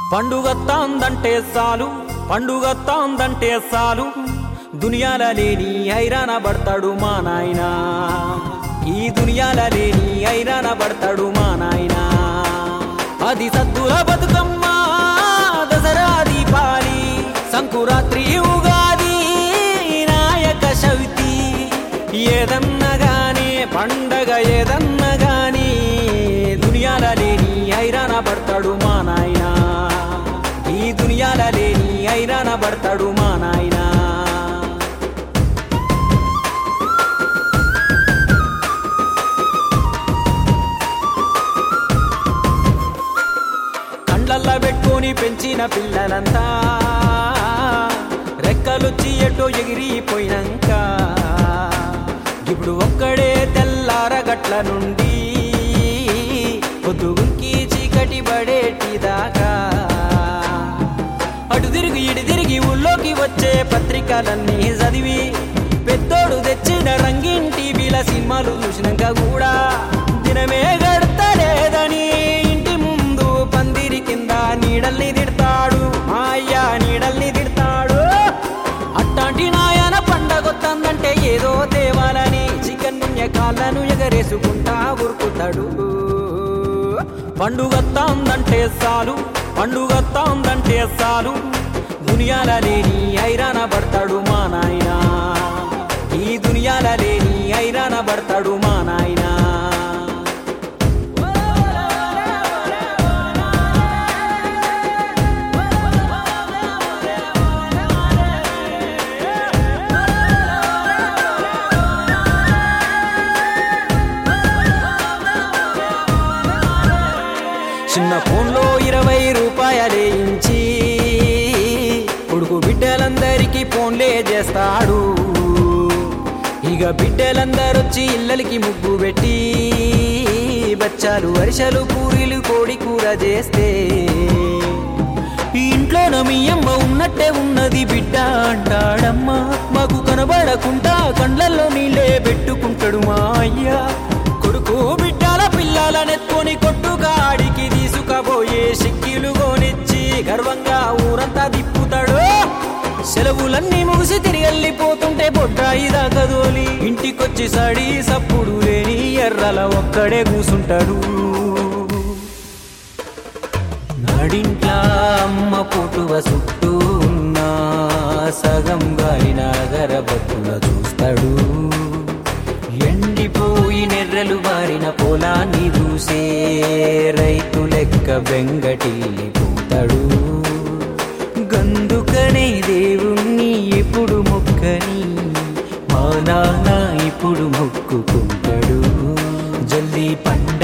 పండుగత్తాందంటే చాలు పండుగత్తాందంటే చాలు దునియాల లేని ఐరాన పడతాడు మా నాయనా ఈ దునియాల లేని ఐరాన పడతాడు మా నాయనా అది సద్దుల బతుకమ్మ దసరా దీపాలి సంకురాత్రి ఉగాది నాయక చవితి ఏదన్నగానే పండగ ఏదన్నగాని దునియాల లేని ఐరాన పడతాడు మా నాయనా ఈ దునియాల లేని ఐరాన పడతాడు మా నాయనా కండ్లల్లా పెట్టుకొని పెంచిన పిల్లలంతా రెక్కలొచ్చి ఎటో ఎగిరిపోయినాక ఇప్పుడు ఒక్కడే తెల్లారగట్ల నుండి పొద్దుగుంకి చీకటి పడేటి దాకా అటు తిరిగి ఇటు తిరిగి ఊళ్ళోకి వచ్చే పత్రికలన్నీ చదివి పెద్దోడు తెచ్చిన రంగిన్ టీవీల సినిమాలు చూసినాక కూడా దినమే గడతలేదని ఇంటి ముందు పందిరి కింద నీడల్ని తిడతాడు మా అయ్య నీడల్ని తిడతాడు అట్టాంటి నాయన పండగొత్తందంటే ఏదో తేవాలని చికెన్ కాళ్ళను ఎగరేసుకుంటా ఉరుకుతాడు పండుగత్తాందంటే చాలు పండుగత్తాందంటే చాలు దునియాల లేని ఐరాన పడతాడు మా నాయనా ఈ దునియాల లేని ఐరాన పడతాడు మా నాయనా చిన్న ఫోన్లో ఇరవై రూపాయలే ఇంచి కొడుకు బిడ్డలందరికీ ఫోన్లే చేస్తాడు ఇక బిడ్డలందరొచ్చి ఇళ్ళకి ముగ్గు పెట్టి బచ్చాలు వరిసెలు పూరీలు కోడి కూర చేస్తే ఈ ఇంట్లో మీ అమ్మ ఉన్నట్టే ఉన్నది బిడ్డ అంటాడమ్మా మాకు కనబడకుండా కండ్లల్లో నీళ్ళే పెట్టుకుంటాడు మా అయ్యా కొడుకు బిడ్డల పిల్లలనెత్తుకొని కొట్టుగాడికి తీసుకపోయే సిక్కిలు గోనిచ్చి గర్వంగా ఊరంతా తిప్పుతాడు సెలవులన్నీ ముగిసి తిరిగి వెళ్ళిపోతుంటే బొడ్డాయి దాకదోలి ఇంటికొచ్చి సడి సప్పుడు లేని ఎర్రల ఒక్కడే కూసుంటాడు నడింట్ల అమ్మ పుట్టువ చుట్టూ ఉన్న సగం గాలిన గరబత్తుల చూస్తాడు ఎండిపోయి నెర్రలు బారిన పొలాన్ని చూసే రైతు లెక్క బెంగటిల్లిపోతాడు గందుకనే దేవుణ్ణి ఇప్పుడు మొక్కని మా నాన్న ఇప్పుడు మొక్కుకుంటాడు జల్దీ పండు